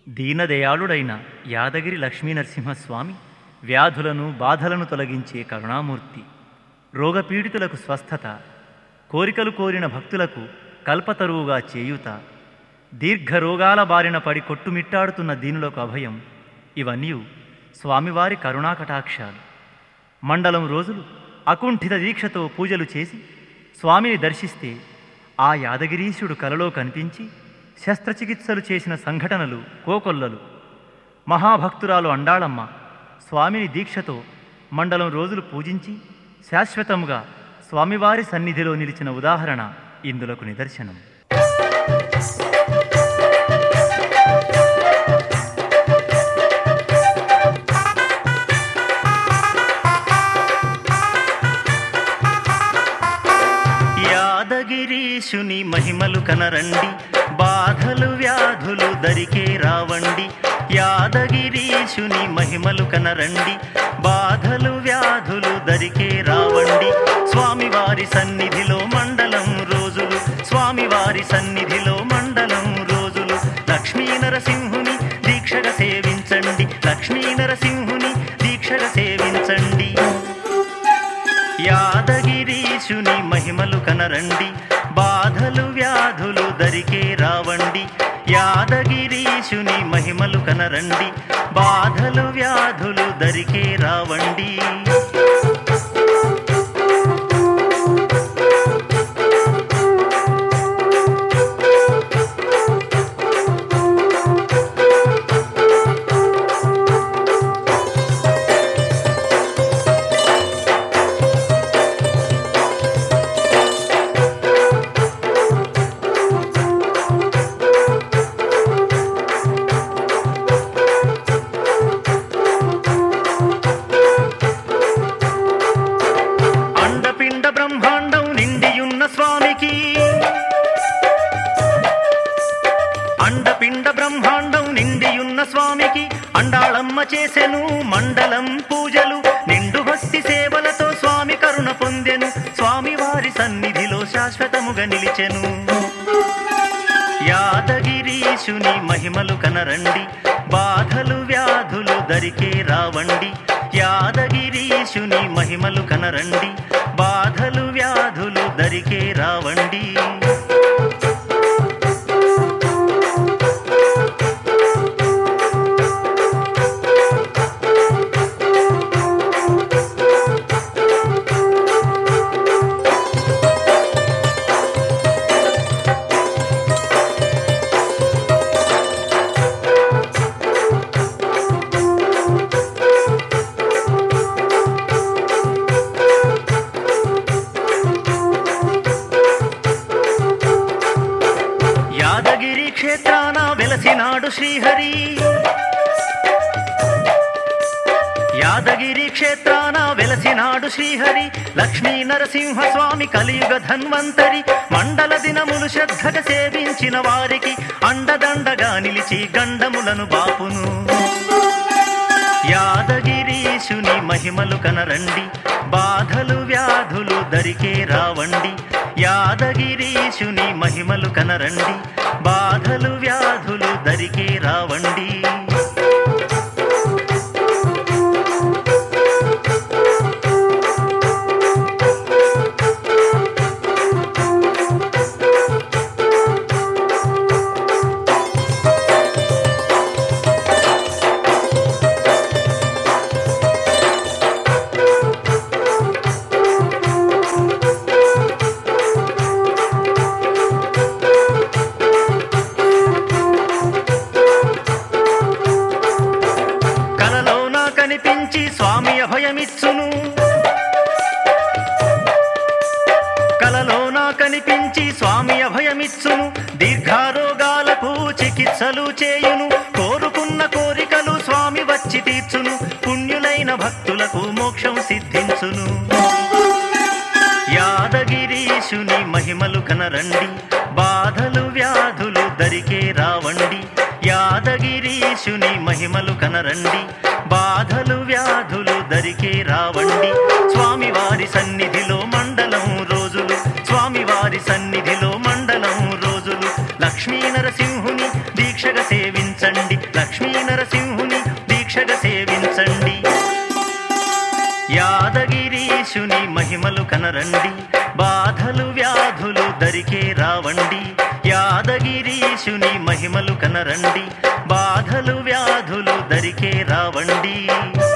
దీనదయాళుడైన యాదగిరి లక్ష్మీనరసింహస్వామి వ్యాధులను బాధలను తొలగించే కరుణామూర్తి రోగపీడితులకు స్వస్థత కోరికలు కోరిన భక్తులకు కల్పతరువుగా చేయుత దీర్ఘ రోగాల బారిన పడి కొట్టుమిట్టాడుతున్న దీనులకు అభయం ఇవన్నీ స్వామివారి కరుణాకటాక్షాలు మండలం రోజులు అకుంఠిత దీక్షతో పూజలు చేసి స్వామిని దర్శిస్తే ఆ యాదగిరీశుడు కలలో కనిపించి శస్త్రచికిత్సలు చేసిన సంఘటనలు కోకొల్లలు మహాభక్తురాలు అండాళమ్మ స్వామిని దీక్షతో మండలం రోజులు పూజించి శాశ్వతముగా స్వామివారి సన్నిధిలో నిలిచిన ఉదాహరణ ఇందులకు నిదర్శనం యాదగిరీశుని మహిమలు కనరండి బాధలు వ్యాధులు దరికే రావండి యాదగిరీశుని మహిమలు కనరండి బాధలు వ్యాధులు దరికే రావండి స్వామివారి సన్నిధిలో మండలం రోజులు స్వామివారి సన్నిధిలో మండలం రోజులు లక్ష్మీ నరసింహుని దీక్షగా సేవించండి లక్ష్మీ నరసింహుని దీక్షగా సేవించండి యాదగిరీశుని మహిమలు కనరండి బాధలు వ్యాధులు దరికే రావండి యాదగిరీశుని మహిమలు కనరండి బాధలు వ్యాధులు దరికే రావండి అండపిండ బ్రహ్మాండం నిండియున్న స్వామికి అండపిండ బ్రహ్మాండం నిండియున్న స్వామికి అండాళమ్మ చేసెను మండలం పూజలు నిండు భక్తి సేవలతో స్వామి కరుణ పొందెను స్వామి వారి సన్నిధిలో శాశ్వతముగా నిలిచెను యాదగిరీశుని మహిమలు కనరండి బాధలు వ్యాధులు దరికే రావండి యాదగిరీశుని మహిమలు కనరండి బాధలు వ్యాధులు దరికే రావండి యాదగిరి క్షేత్రాన వెలసినాడు శ్రీహరి యాదగిరి క్షేత్రాన వెలసినాడు శ్రీహరి లక్ష్మీ నరసింహ స్వామి కలియుగ ధన్వంతరి మండల దినములు శ్రద్ధగా సేవించిన వారికి అండదండగా నిలిచి గండములను బాపును యాదగిరీశుని మహిమలు కనరండి బాధలు వ్యాధులు దరికే రావండి యాదగిరీశుని మహిమలు కనరండి బాధలు వ్యాధులు దరికే రావండి కలలోన కనిపించి స్వామి అభయమిచ్చును కలలోన కనిపించి స్వామి అభయమిచ్చును దీర్ఘారోగాలకు చికిత్సలు చేయును కోరుకున్న కోరికలు స్వామి వచ్చి తీర్చును పుణ్యులైన భక్తులకు మోక్షం సిద్ధించును యాదగిరీశుని మహిమలు కనరండి బాధలు వ్యాధులు దరికే రావండి యాదగిరీశుని మహిమలు కనరండి బాధలు వ్యాధులు దరికే రావండి స్వామివారి సన్నిధిలో మండలం రోజులు స్వామివారి సన్నిధిలో మండలం రోజులు లక్ష్మీ నరసింహుని దీక్షగా సేవించండి కనరండి బాధలు వ్యాధులు దరికే రావండి యాదగిరీశుని మహిమలు కనరండి బాధలు వ్యాధులు దరికే రావండి